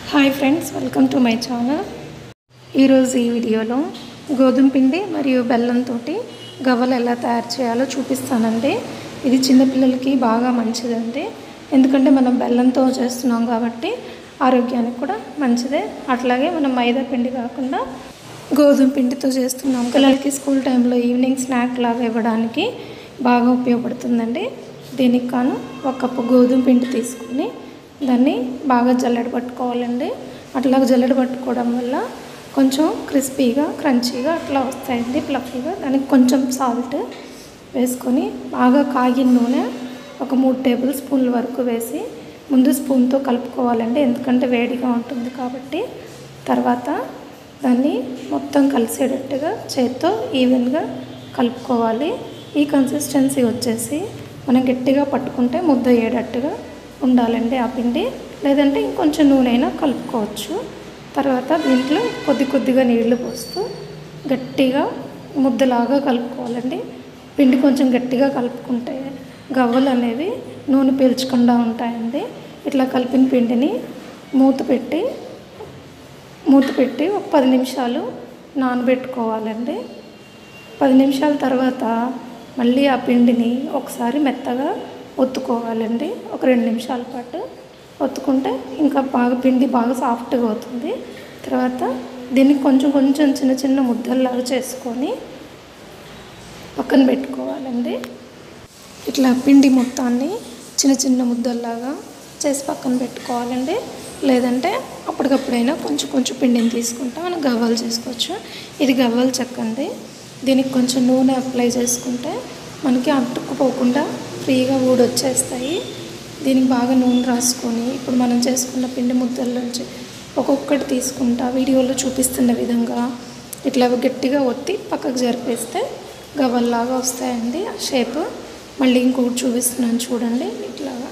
hi friends welcome to my channel ఈరోజు ఈ వీడియోలో గోధుమ పిండి మరియు బెల్లంతో గవ్వలు ఎలా తయారు చేయాలో చూపిస్తానండి ఇది చిన్నపిల్లలకి బాగా మంచిదండి ఎందుకంటే మనం బెల్లంతో చేస్తున్నాం కాబట్టి ఆరోగ్యానికి కూడా మంచిదే అట్లాగే మనం మైదా పిండి కాకుండా గోధుమ పిండితో చేస్తున్నాం పిల్లలకి స్కూల్ టైంలో ఈవినింగ్ స్నాక్ లాగా ఇవ్వడానికి బాగా ఉపయోగపడుతుందండి దీనికి కాను ఒక కప్పు గోధుమ పిండి తీసుకుని దాన్ని బాగా జల్లెడ పట్టుకోవాలండి అట్లా జల్లెడ పట్టుకోవడం వల్ల కొంచెం క్రిస్పీగా క్రంచీగా అట్లా వస్తాయండి ప్లఫీగా దానికి కొంచెం సాల్ట్ వేసుకొని బాగా కాగిన నూనె ఒక మూడు టేబుల్ స్పూన్ల వరకు వేసి ముందు స్పూన్తో కలుపుకోవాలండి ఎందుకంటే వేడిగా ఉంటుంది కాబట్టి తర్వాత దాన్ని మొత్తం కలిసేటట్టుగా చేత్తో ఈవెన్గా కలుపుకోవాలి ఈ కన్సిస్టెన్సీ వచ్చేసి మనం గట్టిగా పట్టుకుంటే ముద్ద అయ్యేటట్టుగా ఉండాలండి ఆ పిండి లేదంటే ఇంకొంచెం నూనె అయినా కలుపుకోవచ్చు తర్వాత దీంట్లో కొద్ది కొద్దిగా నీళ్లు పోస్తూ గట్టిగా ముద్దలాగా కలుపుకోవాలండి పిండి కొంచెం గట్టిగా కలుపుకుంటే గవ్వలు అనేవి నూనె పీల్చకుండా ఉంటాయండి ఇట్లా కలిపిన పిండిని మూత పెట్టి మూత పెట్టి ఒక పది నిమిషాలు నానబెట్టుకోవాలండి పది నిమిషాల తర్వాత మళ్ళీ ఆ పిండిని ఒకసారి మెత్తగా ఒత్తుకోవాలండి ఒక రెండు నిమిషాల పాటు ఒత్తుకుంటే ఇంకా బాగా పిండి బాగా సాఫ్ట్గా అవుతుంది తర్వాత దీన్ని కొంచెం కొంచెం చిన్న చిన్న ముద్దల్లాగా చేసుకొని పక్కన పెట్టుకోవాలండి ఇట్లా పిండి మొత్తాన్ని చిన్న చిన్న ముద్దల్లాగా చేసి పక్కన పెట్టుకోవాలండి లేదంటే అప్పటికప్పుడైనా కొంచెం కొంచెం పిండిని తీసుకుంటా మనం గవ్వలు చేసుకోవచ్చు ఇది గవ్వలు చెక్కండి దీనికి కొంచెం నూనె అప్లై చేసుకుంటే మనకి అంటుకుపోకుండా ఫ్రీగా ఊడొచ్చేస్తాయి దీనికి బాగా నూనె రాసుకొని ఇప్పుడు మనం చేసుకున్న పిండి ముద్దల నుంచి ఒక్కొక్కటి తీసుకుంటా వీడియోలో చూపిస్తున్న విధంగా ఇట్లా గట్టిగా ఒత్తి పక్కకు జరిపేస్తే గవ్వల్లాగా వస్తాయండి ఆ షేప్ మళ్ళీ ఇంకొకటి చూపిస్తున్నాను చూడండి ఇట్లాగా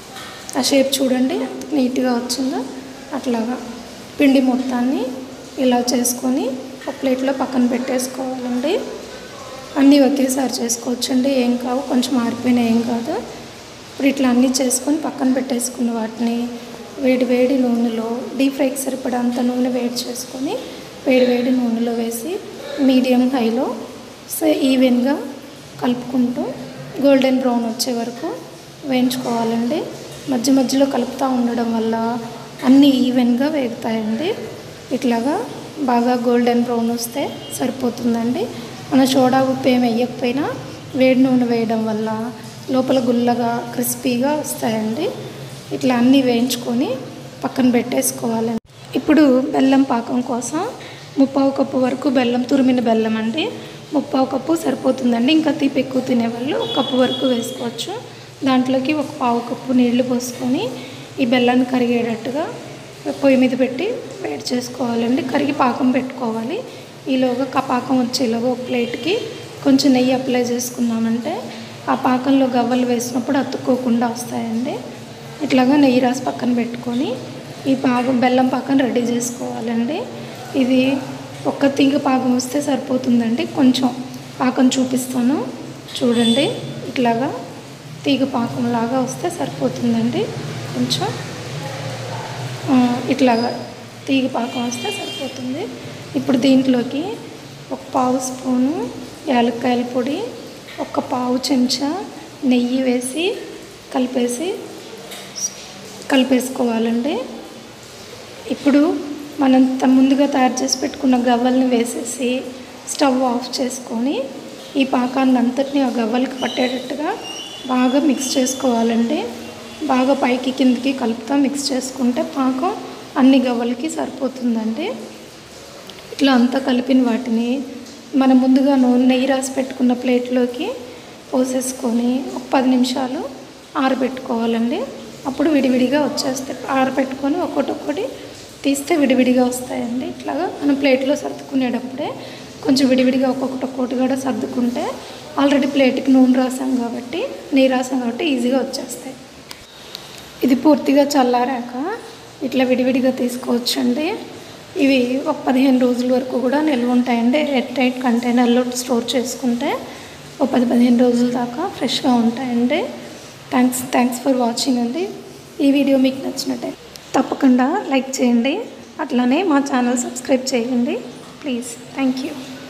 ఆ షేప్ చూడండి ఎంత నీట్గా వచ్చిందో అట్లాగా పిండి మొత్తాన్ని ఇలా చేసుకొని ఒక ప్లేట్లో పక్కన పెట్టేసుకోవాలండి అన్నీ ఒకేసారి చేసుకోవచ్చండి ఏం కావు కొంచెం ఆరిపోయినా ఏం కాదు ఇప్పుడు ఇట్లా అన్నీ చేసుకొని పక్కన పెట్టేసుకున్న వాటిని వేడి వేడి నూనెలో డీప్ ఫ్రైకి సరిపడంత నూనె వేడి చేసుకొని వేడి వేడి నూనెలో వేసి మీడియం హైలో సో ఈవెన్గా కలుపుకుంటూ గోల్డెన్ బ్రౌన్ వచ్చే వరకు వేయించుకోవాలండి మధ్య మధ్యలో కలుపుతూ ఉండడం వల్ల అన్నీ ఈవెన్గా వేగుతాయండి ఇట్లాగా బాగా గోల్డెన్ బ్రౌన్ వస్తే సరిపోతుందండి మన సోడా ఉప్పు ఏమి వేయకపోయినా వేడి నూనె వేయడం వల్ల లోపల గుల్లగా క్రిస్పీగా వస్తాయండి ఇట్లా అన్నీ వేయించుకొని పక్కన పెట్టేసుకోవాలండి ఇప్పుడు బెల్లం పాకం కోసం ముప్పావు కప్పు వరకు బెల్లం తురిమిన బెల్లం అండి ముప్పావు కప్పు సరిపోతుందండి ఇంకా తీపి ఎక్కువ తినేవాళ్ళు ఒక కప్పు వరకు వేసుకోవచ్చు దాంట్లోకి ఒక పావు కప్పు నీళ్లు పోసుకొని ఈ బెల్లాన్ని కరిగేటట్టుగా పొయ్యి మీద పెట్టి వేడి చేసుకోవాలండి కరిగి పాకం పెట్టుకోవాలి ఈలోగా క పాకం వచ్చేలోగా ఒక ప్లేట్కి కొంచెం నెయ్యి అప్లై చేసుకున్నామంటే ఆ పాకంలో గవ్వలు వేసినప్పుడు అతుక్కోకుండా వస్తాయండి ఇట్లాగా నెయ్యి రాసి పక్కన పెట్టుకొని ఈ పాకం బెల్లం పాకం రెడీ చేసుకోవాలండి ఇది ఒక్క తీగ పాకం వస్తే సరిపోతుందండి కొంచెం పాకం చూపిస్తాను చూడండి ఇట్లాగా తీగ పాకం లాగా వస్తే సరిపోతుందండి కొంచెం ఇట్లాగా తీగ పాకం వస్తే సరిపోతుంది ఇప్పుడు దీంట్లోకి ఒక పావు స్పూను యాలక్కాయల పొడి ఒక పావు చెంచా నెయ్యి వేసి కలిపేసి కలిపేసుకోవాలండి ఇప్పుడు మనం ముందుగా తయారు చేసి పెట్టుకున్న గవ్వల్ని వేసేసి స్టవ్ ఆఫ్ చేసుకొని ఈ పాకాన్ని అంతటిని ఆ గవ్వలకి పట్టేటట్టుగా బాగా మిక్స్ చేసుకోవాలండి బాగా పైకి కిందకి కలుపుతా మిక్స్ చేసుకుంటే పాకం అన్ని గవ్వలకి సరిపోతుందండి ఇట్లా అంతా కలిపిన వాటిని మనం ముందుగా నూనె నెయ్యి రాసి పెట్టుకున్న ప్లేట్లోకి పోసేసుకొని ఒక పది నిమిషాలు ఆరబెట్టుకోవాలండి అప్పుడు విడివిడిగా వచ్చేస్తాయి ఆరబెట్టుకొని ఒక్కొక్కటి ఒక్కటి తీస్తే విడివిడిగా వస్తాయండి ఇట్లాగా మనం ప్లేట్లో సర్దుకునేటప్పుడే కొంచెం విడివిడిగా ఒక్కొక్కటి ఒక్కొక్కటి కూడా సర్దుకుంటే ఆల్రెడీ ప్లేట్కి నూనె రాసాం కాబట్టి నెయ్యి రాసాం కాబట్టి ఈజీగా వచ్చేస్తాయి ఇది పూర్తిగా చల్లారాక ఇట్లా విడివిడిగా తీసుకోవచ్చండి ఇవి ఒక పదిహేను రోజుల వరకు కూడా నిల్వ ఉంటాయండి ఎయిర్ టైట్ కంటైనర్లో స్టోర్ చేసుకుంటే ఒక పది పదిహేను రోజుల దాకా ఫ్రెష్గా ఉంటాయండి థ్యాంక్స్ థ్యాంక్స్ ఫర్ వాచింగ్ అండి ఈ వీడియో మీకు నచ్చినట్టే తప్పకుండా లైక్ చేయండి అట్లానే మా ఛానల్ సబ్స్క్రైబ్ చేయండి ప్లీజ్ థ్యాంక్ యూ